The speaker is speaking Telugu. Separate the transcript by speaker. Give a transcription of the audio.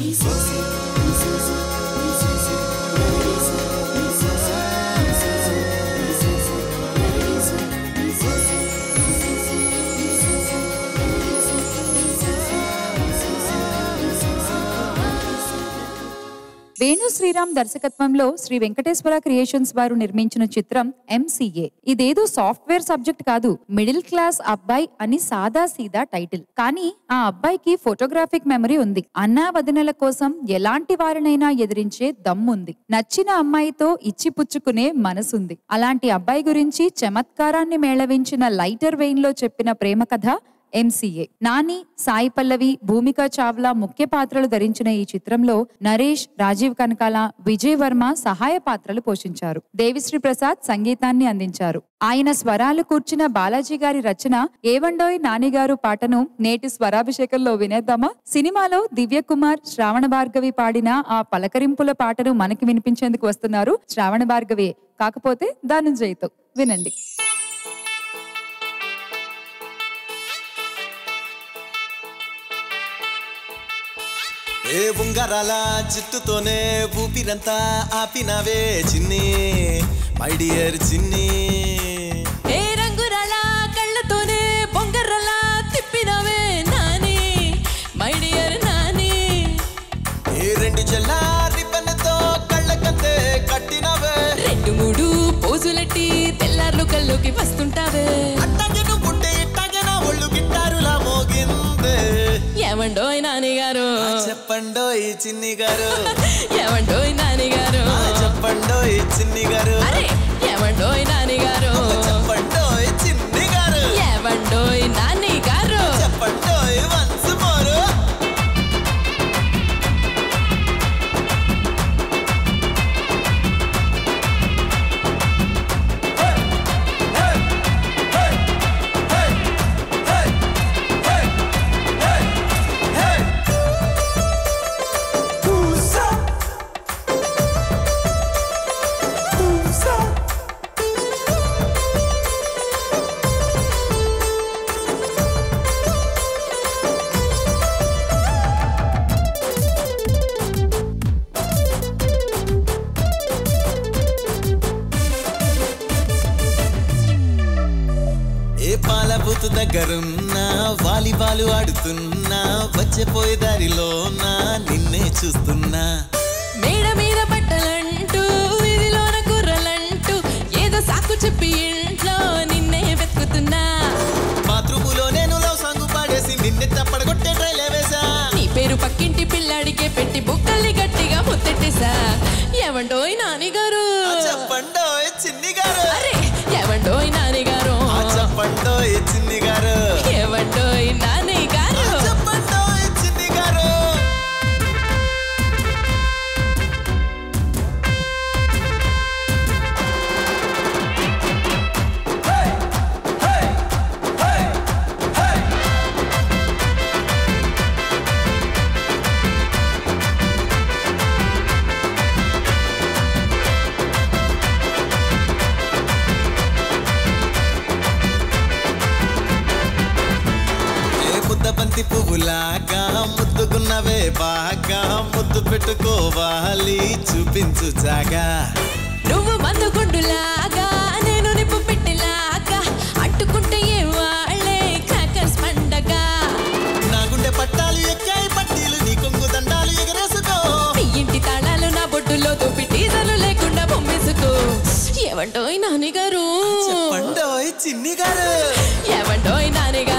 Speaker 1: వేణు శ్రీరామ్ దర్శకత్వంలో శ్రీ వెంకటేశ్వర క్రియేషన్స్ వారు నిర్మించిన చిత్రం ఎంసీఏ ఇదేదో సాఫ్ట్వేర్ సబ్జెక్ట్ కాదు మిడిల్ క్లాస్ అబ్బాయి అని సాదా సీదా టైటిల్ కానీ ఆ అబ్బాయికి ఫోటోగ్రాఫిక్ మెమరీ ఉంది అన్నా వదినల కోసం ఎలాంటి వారినైనా ఎదిరించే దమ్ముంది నచ్చిన అమ్మాయితో ఇచ్చిపుచ్చుకునే మనసుంది అలాంటి అబ్బాయి గురించి చమత్కారాన్ని మేళవించిన లైటర్ వెయిన్ లో చెప్పిన ప్రేమ కథ ఎంసీఏ నాని సాయి పల్లవి భూమిక చావ్లా ముఖ్య పాత్రలు ధరించిన ఈ చిత్రంలో నరేష్ రాజీవ్ కనకాల విజయ్ వర్మ సహాయ పాత్రలు పోషించారు దేవిశ్రీ ప్రసాద్ సంగీతాన్ని అందించారు ఆయన స్వరాలు కూర్చిన బాలాజీ గారి రచన ఏవండోయ్ నానిగారు పాటను నేటి స్వరాభిషేకంలో వినేద్దామా సినిమాలో దివ్య కుమార్ శ్రావణ భార్గవి పాడిన ఆ పలకరింపుల పాటను మనకి వినిపించేందుకు వస్తున్నారు శ్రావణ భార్గవి కాకపోతే ధనుంజయ్తో వినండి
Speaker 2: ఏ ఉంగరాల జుట్టుతోనే ఊపిరంతా ఆపినవే చిన్ని మై డియర్ చిన్ని
Speaker 3: ఏ రంగురాల కళ్ళతోనే బొంగరలా తిప్పినవే నాని మై డియర్ నాని
Speaker 2: ఏ రెండు చెల్ల రిబ్బన్తో కళ్ళకంతే కట్టినవే
Speaker 3: రెండు మూడు పోజులెట్టి తెల్లార్లు కల్లోకి వస్తుంటావే
Speaker 2: అట్టగే నువ్వుంటే ఇట్టగే నా ఒళ్ళు గిట్టారులా మోగిందే
Speaker 3: ఏమండోయ్ నాని గారు
Speaker 2: ఆ చెప్పండో ఈ చిన్ని గారు
Speaker 3: ఏమండోయ్ నాని గారు
Speaker 2: ఆ చెప్పండో ఈ చిన్ని గారు
Speaker 3: అరే ఏమండోయ్ నాని గారు
Speaker 2: చెప్పండో ఈ చిన్ని గారు
Speaker 3: ఏమండోయ్ నాని గారు
Speaker 2: చెప్పండో ఈ వన్స్ మోరు ఏ పాల బూతు దగ్గరున్నా వాలీబాల్ ఆడుతున్నా వచ్చేపోయే దారిలో నా నిన్నే చూస్తున్నా
Speaker 3: మేడ మీద బట్టలంటూ వీధిలోన కుర్రలంటూ ఏదో సాకు చెప్పి ఇంట్లో నిన్నే వెతుకుతున్నా
Speaker 2: బాత్రూములో నేను లవ్ సాంగ్ పాడేసి నిన్నే తప్పడగొట్టే ట్రైలే వేసా
Speaker 3: నీ పేరు పక్కింటి పిల్లాడికే పెట్టి బుక్కల్ని గట్టిగా ముత్తెట్టేశా ఏమండోయ్ నాని గారు
Speaker 2: ఆ చెప్పండో ఈ చిన్ని గారు
Speaker 3: అరే ఏమండోయ్ నాని గారు
Speaker 2: ఆ చెప్పండో ఈ చిన్ని గారు
Speaker 3: ఏమండోయ్ నాని గారు
Speaker 2: ఆ చెప్పండో ఈ చిన్ని గారు ఏ ముద్ద బంతి పువ్వులాగా ముద్దుకున్నవే బాగా ముద్దు పెట్టుకోవాలి చూపించు జాగా
Speaker 3: నువ్వు మందుగుండులాగా నేను నిప్పు పెట్టిలాగా అంటుకుంటే ఏ వాళ్ళే క్రాకర్స్ పండగ
Speaker 2: నా గుండె పట్టాలు ఎక్కాయి పట్టీలు నీ కొంగు దండాలు ఎగరేసుకో
Speaker 3: నీ ఇంటి తాళాలు నా బొడ్డులో దూపి టీజర్లు లేకుండా బొమ్మేసుకో ఏమండోయ్ నాని గారు
Speaker 2: చెప్పండో ఈ చిన్ని గారు
Speaker 3: ఏమండోయ్ నాని గారు